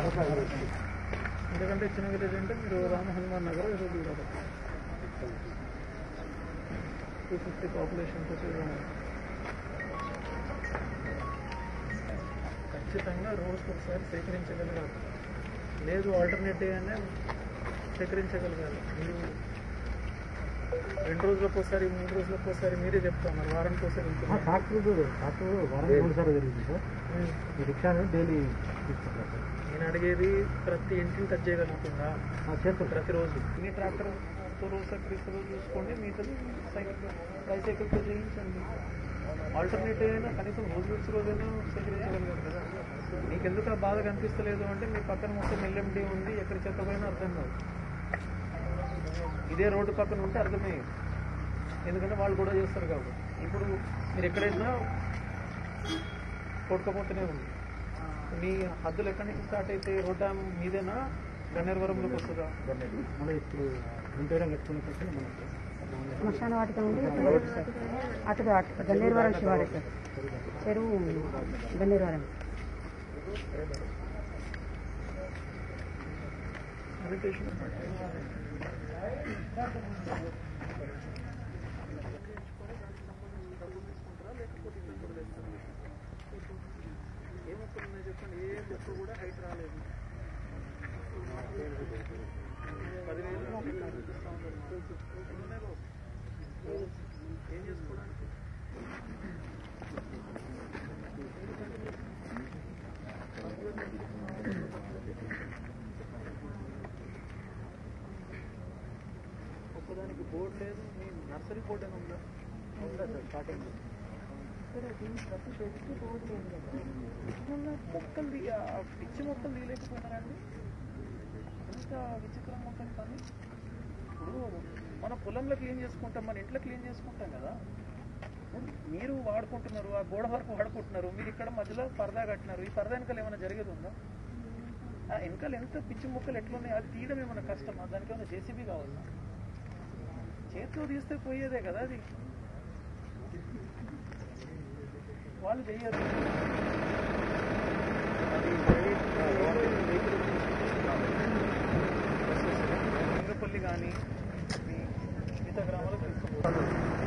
ఎందుకంటే చిన్నగిరి అంటే మీరు రామ హనుమాన్ నగర్ ఏదో చూడాలి టూ ఫిఫ్టీ పాపులేషన్ ఖచ్చితంగా రోజుకి ఒకసారి సేకరించగలగాలి లేదు ఆల్టర్నేటివ్ అనే సేకరించగలగాలి మీరు రెండు రోజులకు ఒకసారి మూడు రోజులకు ఒకసారి మీరే చెప్తున్నారు వారానికి ఒకసారి వెళ్తున్నారు. ట్రాక్టర్ ట్రాక్టర్ వారానికి మూడు సార్లు జరిగింది సార్ ఉమ్. ఈ రిక్షాని డైలీ తీసుకుంటారు సార్ నేను అడిగేది ప్రతి ఇంటిని టచ్ చేయగలుగుతుందా చేస్తాం ప్రతిరోజు మీ ట్రాక్టర్ రోజు సక్రీస్తుందో చూసుకోండి మిగతాది సైకిల్ ట్రైసైకిల్తో చేయించండి ఆల్టర్నేటివ్ అయినా కనీసం రోజు విడిచి రోజైనా సేకరించగలిగారు కదా మీకెందుకు ఆ బాధ కనిపిస్తలేదు అంటే మీ పక్కన మొత్తం ఎల్ఎండి ఉంది ఎక్కడ చెత్త పోయినా అర్థం కాదు ఇదే రోడ్డు పక్కన ఉంటే అర్థమయ్యేది ఎందుకంటే వాళ్ళు కూడా చేస్తారు కాబట్టి ఇప్పుడు మీరు ఎక్కడైనా కొట్టుకపోతూనే ఉంది మీ హద్దులు ఎక్కడి నుంచి స్టార్ట్ అయితే రోడ్డు మీదేనా గన్నేరవరంలోకి వస్తుందా మళ్ళీ ఇప్పుడు ఇంటర్వ్యూ కట్టుకునే question మనకి శ్మశాన వాటిక నుండి అటు అటు గన్నేరువరం శివారు సార్ చెరువు గన్నేరువరం మెడిటేషన్ ఏమొస్తున్నాయి చెప్పండి ఏ చెట్టు కూడా హైట్ రాలేదు పదివేలు కనిపిస్తా ఉన్నారు ఎన్నున్నాయి బాబు? ఏం చేసుకోవడానికి ఒక్కదానికి బోర్డు లేదు మీ నర్సరీ బోర్డు అని ఉందా ఉందా సార్ స్టార్టింగ్ ప్రతి చెట్టుకి బోర్డు లేదు కదా ఉన్న మొక్కలు తీ- ఆ పిచ్చి మొక్కలు తీయలేకపోయినారండి ఎంత విచిత్రంగా ఉంటుంది పని ఇప్పుడు మన పొలంలో క్లీన్ చేసుకుంటాం మన ఇంట్లో క్లీన్ చేసుకుంటాం కదా ఇప్పుడు మీరు వాడుకుంటున్నారు ఆ గోడ వరకు వాడుకుంటున్నారు మీరు ఇక్కడ మధ్యలో పరదా కట్టినారు ఈ పరదా వెనకాల ఏమైనా జరిగేది ఉందా ఆ వెనకాల ఎంత పిచ్చి మొక్కలు ఎట్లున్నాయి అది తీయడం ఏమైనా కష్టమా దానికి ఏమైనా జేసీబీ కావాలా చేతిలో తీస్తే పోయేదే కదా అది వాళ్ళు చెయ్యరు అది లింగపల్లి కానీ మిగతా గ్రామాలకు తీసుకుపోతారు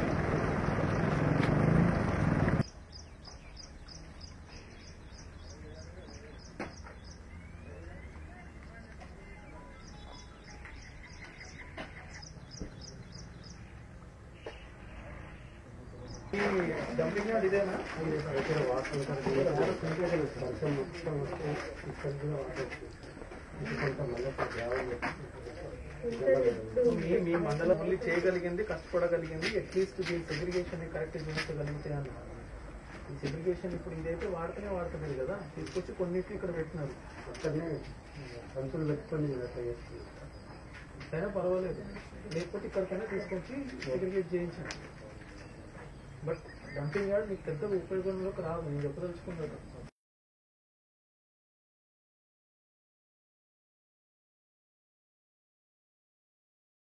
ఈ డంపింగ్ యార్డ్ ఇదేనా మీ మీ మండలంలో చేయగలిగింది కష్టపడగలిగింది అట్లీస్ట్ దీని సెగ్రిగేషన్ కరెక్ట్ చూపించగలిగితే అని ఈ సెగ్రిగేషన్ ఇప్పుడు ఇదైతే వాడుతూనే వాడుతున్నారు కదా తీసుకొచ్చి కొన్నిటిని ఇక్కడ పెట్టినారు సంచులు పెట్టుకొని అయినా పర్వాలేదు లేకపోతే ఇక్కడికైనా తీసుకొచ్చి సెగ్రిగేట్ చేయించండి బట్ డంపింగ్ యార్డ్ మీకు పెద్ద ఉపయోగంలోకి రాదు నేను చెప్పదలుచుకున్నాను